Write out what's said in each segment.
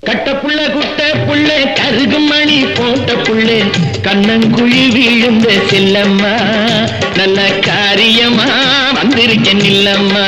கட்ட புள்ள குட்ட புள்ள கருகு மணி போட்ட புள்ளே கண்ணங்குழி விழுந்த செல்லம்மா நல்ல காரியமா வந்திருக்க நில்லம்மா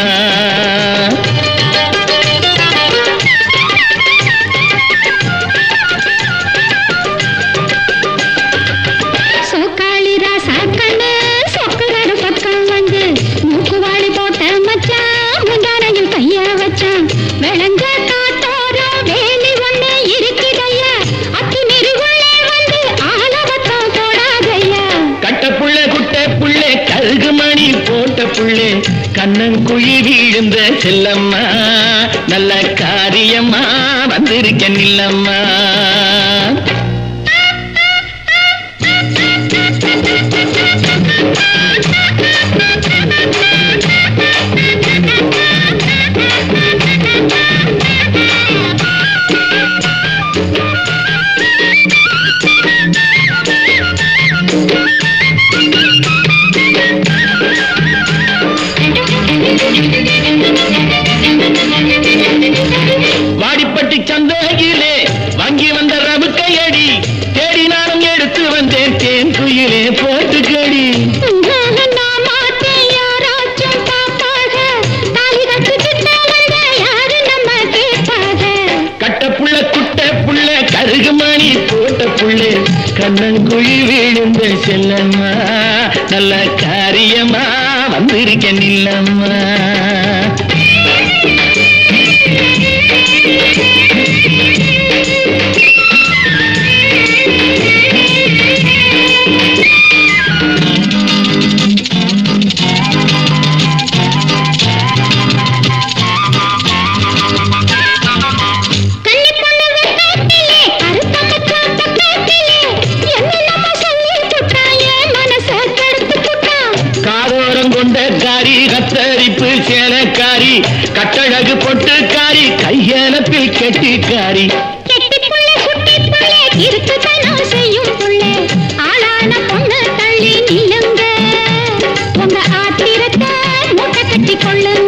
சோக்காளி ராசா கண்ணு சொக்குறாரு பக்கம் வந்து மூக்குவாளி போட்ட மச்சான் முந்தானையில் கைய வச்சான் விளைஞ்ச காத்தோரோ வேலி ஒண்ணு இருக்குதையா அத்தி நெருகுள்ளே வந்து ஆலவத்தம் போடாதையா கட்ட புள்ள குட்ட புள்ள கருகு மணி போட்ட புள்ளே கண்ணங்குழி விழுந்த செல்லம்மா நல்ல காரியமா வந்திருக்க நில்லம்மா வாடிப்பட்டி சந்தையிலே வாங்கி வந்த ரவு கையடி தேடி நானும் எடுத்து வந்தேன் தேன் குயிலே போட்டுக்கடி உங்களால நான் மாட்டேன் யாராச்சும் பாப்பாக தாலி கட்டுக்கிட்டவங்க யாரு நம்ம கேட்பாக கட்ட புள்ள குட்ட புள்ள கருகு மணி போட்ட புள்ளே கண்ணங்குழி விழுந்த செல்லம்மா நல்ல காரியமா வந்திருக்க நில்லம்மா கன்னி பொண்ணு வெக்கத்திலே, கருத்த மச்சான் பக்கத்திலே, என்னென்னமோ சொல்லி புட்டான், என் மனச கெடுத்து புட்டான். காதோரம் கொண்ட காரி கத்தரிப்பு சேலக்காரி கட்டழகு பொட்டுக்காரி கையனப்பில் கெட்டிக்காரி கெட்டிப் புள்ள, குட்டிப் புள்ள, இருக்குத்தனம் செய்யும் புள்ள. ஆளான பொண்ணு தள்ளி நில்லுங்க. உங்க ஆத்திரத்தை மூட்டை கட்டிக் கொள்ளுங்க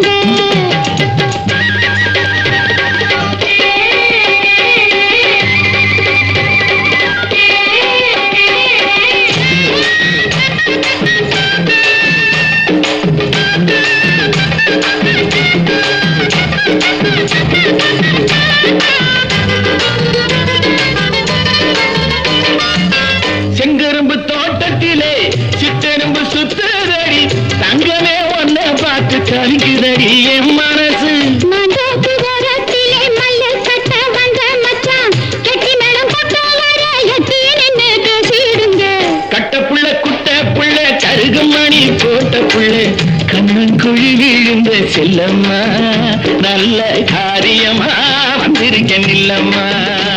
செங்கரும்பு தோட்டத்திலே சித்தெரும்பு சுத்துதடி தங்கமே ஒன்ன பார்த்து தவிக்குதடி என் மனசு மாந்தோப்பு ஓரத்திலே மல்லல் கட்ட வந்த மச்சான். கெட்டி மேளம் கொட்ட வர எட்டி நின்னு பேசிடுங்க. கட்ட புள்ள குட்ட புள்ள கருகு மணி போட்ட புள்ள கண்ணங்குழி விழுந்த செல்லம்மா நல்ல காரியமா வந்திருக்க நில்லம்மா